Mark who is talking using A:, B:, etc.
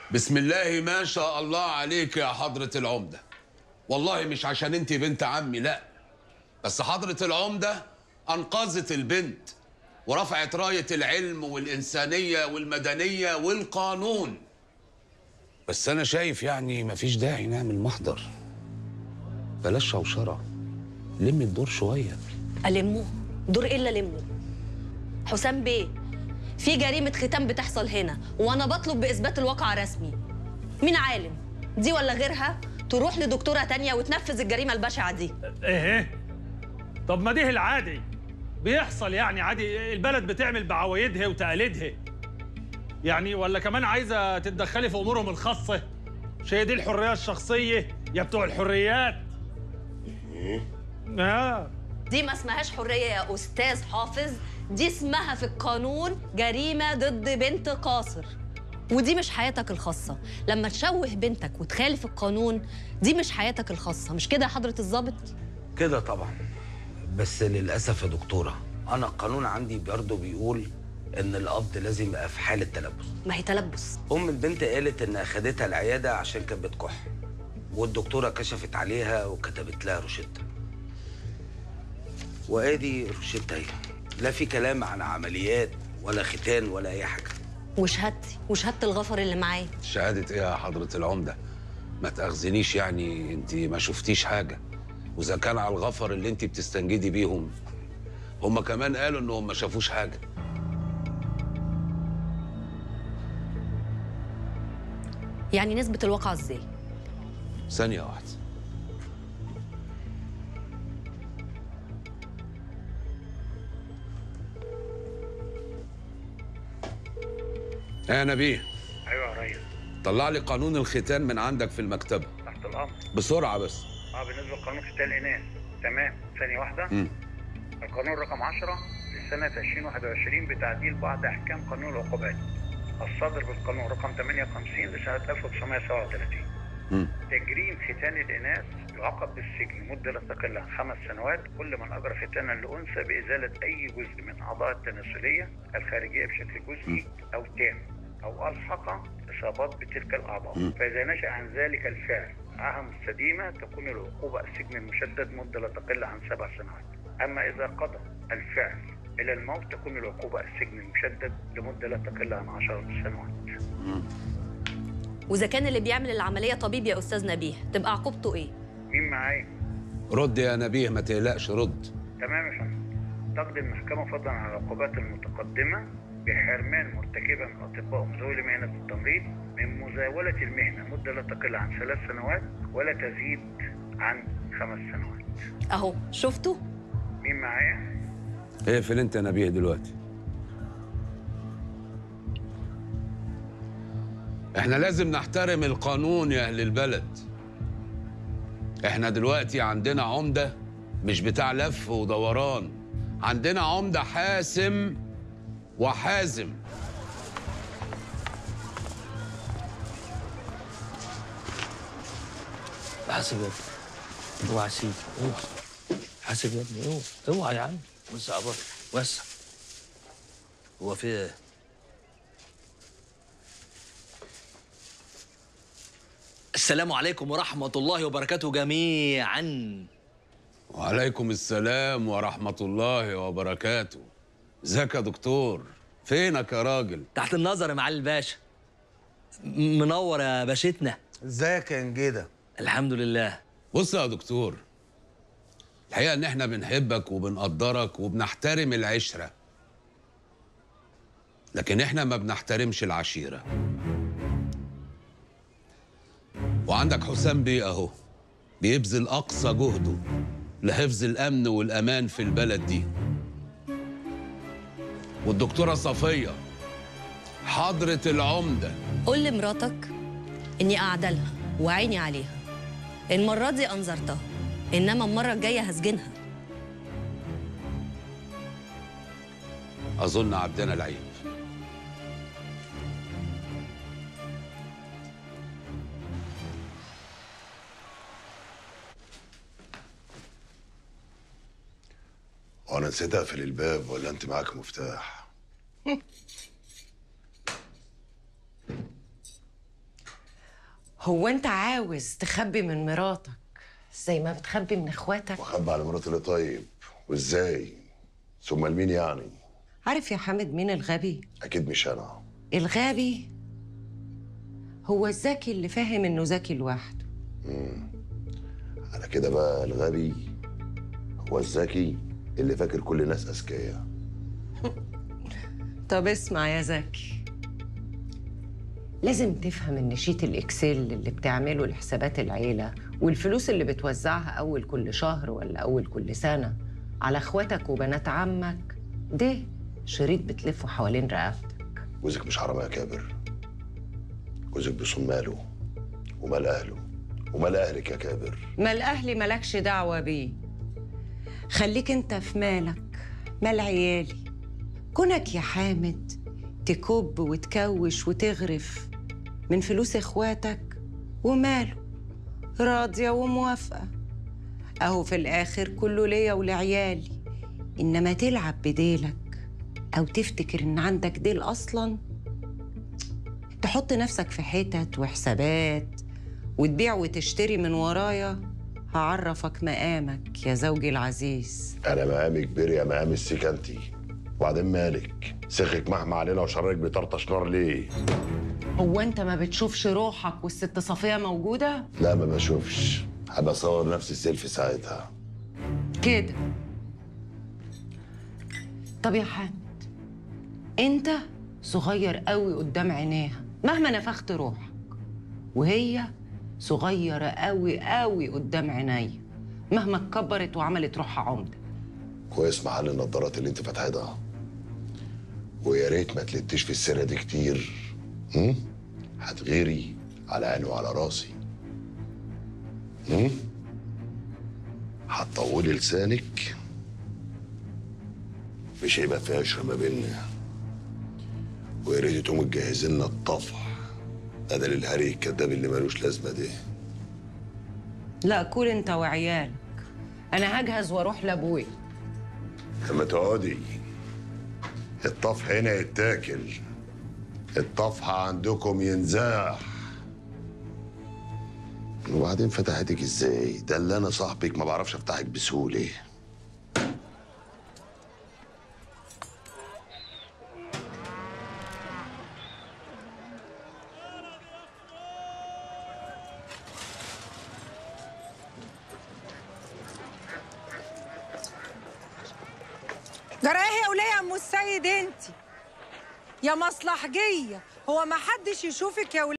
A: بسم الله ما شاء الله عليك يا حضرة العمدة والله مش عشان انت بنت عمي لا بس حضرة العمدة أنقذت البنت ورفعت راية العلم والإنسانية والمدنية والقانون بس أنا شايف يعني مفيش داعي نعمل محضر بلاش شوشرة لم الدور شوية
B: ألمه دور إيه اللي ألمه حسام بيه في جريمة ختان بتحصل هنا وأنا بطلب بإثبات الواقع رسمي مين عالم دي ولا غيرها تروح لدكتورة تانية وتنفذ الجريمة البشعة دي
C: ايه طب ما ده العادي بيحصل يعني عادي البلد بتعمل بعوايدها وتقاليدها يعني ولا كمان عايزه تتدخلي في امورهم الخاصه مش هي دي الحريه الشخصيه يا بتوع الحريات اه
B: دي ما اسمهاش حرية يا أستاذ حافظ دي اسمها في القانون جريمة ضد بنت قاصر ودي مش حياتك الخاصة لما تشوه بنتك وتخالف القانون دي مش حياتك الخاصة مش كده يا حضرة الضابط؟
D: كده طبعا بس للاسف يا دكتوره انا القانون عندي برضه بيقول ان القبض لازم يبقى في حاله تلبس
B: ما هي تلبس
D: ام البنت قالت ان اخدتها العياده عشان كانت بتكح والدكتوره كشفت عليها وكتبت لها روشته وادي روشته اهي لا في كلام عن عمليات ولا ختان ولا اي حاجه
B: وشهادتي وشهادة الغفر اللي معايا
A: شهادة ايه يا حضرة العمدة ما تأخذنيش يعني انت ما شفتيش حاجة واذا كان على الغفر اللي انت بتستنجدي بيهم هم كمان قالوا انهم ما شافوش حاجة
B: يعني نسبة الواقع ازاي؟
A: ثانية واحدة يا نبيه
E: ايوه يا ريس
A: طلع لي قانون الختان من عندك في المكتبة
E: تحت الامر
A: بسرعة بس
E: اه بالنسبه لقانون ختان الاناث تمام ثانيه واحده
A: مم.
E: القانون رقم 10 لسنه 2021 بتعديل بعض احكام قانون العقوبات الصادر بالقانون رقم 58 لسنه 1937
A: مم.
E: تجريم ختان الاناث يعاقب بالسجن مده لا تقل عن خمس سنوات كل من اجرى ختانا لانثى بازاله اي جزء من اعضاء التناسليه الخارجيه بشكل جزئي او تام او الحق اصابات بتلك الاعضاء
A: مم.
E: فاذا نشا عن ذلك الفعل عاهه مستديمه تكون العقوبه السجن المشدد مده لا تقل عن سبع سنوات اما اذا قضى الفعل الى الموت تكون العقوبه السجن المشدد لمده لا تقل عن عشرة سنوات
B: وإذا كان اللي بيعمل العملية طبيب يا أستاذ نبيه تبقى عقوبته إيه؟
E: مين معايا
A: رد يا نبيه ما تقلقش رد
E: تمام يا فندم تقضي المحكمة فضلا عن العقوبات المتقدمة بحرمان مرتكبة من أطباء ذوي مهنة التمريض من مزاولة المهنة مدة لا تقل عن ثلاث سنوات ولا تزيد عن خمس سنوات
B: أهو شفتوا؟
E: مين معايا؟
A: اقفل انت يا نبيه دلوقتي احنا لازم نحترم القانون يا اهل البلد احنا دلوقتي عندنا عمدة مش بتاع لف ودوران عندنا عمدة حاسم وحازم
F: حاسب يا ابني اوعى سيب اوعى حاسب يا ابني اوعى اوعى يا عم وسع بره وسع هو في ايه؟ السلام عليكم ورحمة الله وبركاته جميعا
A: وعليكم السلام ورحمة الله وبركاته ازيك يا دكتور فينك يا راجل
F: تحت النظر يا معالي الباشا م- منور يا باشتنا
D: ازيك يا نجيده
F: الحمد لله
A: بص يا دكتور الحقيقة إن إحنا بنحبك وبنقدرك وبنحترم العشرة لكن إحنا ما بنحترمش العشيرة وعندك حسام بيه أهو بيبذل أقصى جهده لحفظ الأمن والأمان في البلد دي والدكتورة صفية حضرة العمدة
B: قول لمراتك إني قاعدة لها وعيني عليها المرة دي أنظرتها إنما المرة الجاية هسجنها
A: أظن عدنا العيب
G: وانا نسيت اقفل الباب ولا انت معاك مفتاح
H: هو انت عاوز تخبي من مراتك زي ما بتخبي من اخواتك
G: وخبى على مراتي ليه طيب وازاي ثم لمين يعني
H: عارف يا حامد مين الغبي
G: اكيد مش انا
H: الغبي هو الذكي اللي فاهم انه ذكي لوحده
G: على كده بقى الغبي هو الذكي اللي فاكر كل الناس اذكياء
H: طب اسمع يا زكي لازم تفهم ان شيت الاكسل اللي بتعمله لحسابات العيله والفلوس اللي بتوزعها اول كل شهر ولا اول كل سنه على اخواتك وبنات عمك ده شريط بتلفه حوالين رقبتك
G: جوزك مش حرام يا كابر جوزك بيصوم ماله ومال اهله ومال اهلك يا كابر
H: ما الاهلي مالكش دعوه بيه خليك انت في مالك مال عيالي كونك يا حامد تكب وتكوش وتغرف من فلوس اخواتك وماله راضيه وموافقه اهو في الاخر كله ليا ولعيالي انما تلعب بديلك او تفتكر ان عندك ديل اصلا تحط نفسك في حتت وحسابات وتبيع وتشتري من ورايا هعرفك مقامك يا زوجي العزيز
G: انا مقامي كبير يا مقام السكنتي وبعدين مالك سخك مهما علينا وشرك بيطرطش نار ليه
H: هو انت ما بتشوفش روحك والست صفيه موجوده
G: لا ما بشوفش هبقى اصور نفسي السيلفي ساعتها
H: كده طب يا حامد انت صغير قوي قدام عينيها مهما نفخت روحك وهي صغيرة قوي قوي قدام عينيا مهما اتكبرت وعملت روحها عمدة
G: كويس محل النضارات اللي انت فاتحتها ويا ريت ما تلتش في السيره دي كتير هم؟ هتغيري على عيني وعلى راسي هم؟ هتطولي لسانك مش هيبقى في عشره ما بيننا ويا ريت تقوموا تجهزي لنا الطفح بدل الهري الكداب اللي ملوش لازمه ده
H: لا كل انت وعيالك انا هجهز واروح لابوي
G: لما تقعدي الطفح هنا يتاكل الطفح عندكم ينزاح وبعدين فتحتك ازاي ده اللي انا صاحبك ما بعرفش افتحك بسهوله
I: جرايه يا وليه يا ام السيد انت يا مصلحجيه هو ما حدش يشوفك يا وليه